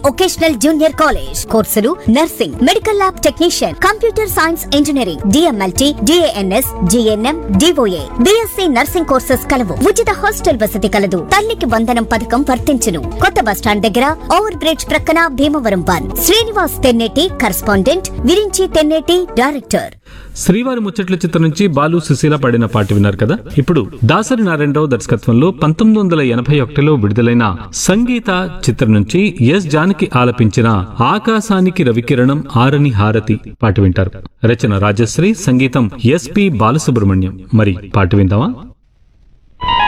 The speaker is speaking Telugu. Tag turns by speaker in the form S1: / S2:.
S1: వొకేషనల్ జూనియర్ కాలేజ్ కోర్సులు nursing medical lab technician computer science engineering DMLT DNS GNM DOA BSc nursing courses కలవు ఉచిత హాస్టల్ వసతి కలదు తల్లికి వందనం పథకం వర్తించును కొత్త బస్టాండ్ దగ్గర ఓవర్ బ్రిడ్జ్ ప్రక్కన Bhimavaram one Srinivas Tenneti correspondent Virinchi Tenneti director
S2: Srivari Muchatla చిత్రం నుంచి బాలు సుశీల పాడిన పాట విన్నారు కదా ఇప్పుడు దాసరి నారాయణరావు దర్శకత్వంలో పంతొమ్మిది వందల ఎనభై ఒకటిలో విడుదలైన సంగీత చిత్రం నుంచి ఎస్ జానకి ఆలపించిన ఆకాశానికి రవికిరణం ఆరని హారతి పాట వింటారు రచన రాజశ్రీ సంగీతం ఎస్పి బాలసుబ్రహ్మణ్యం మరి పాట విందామా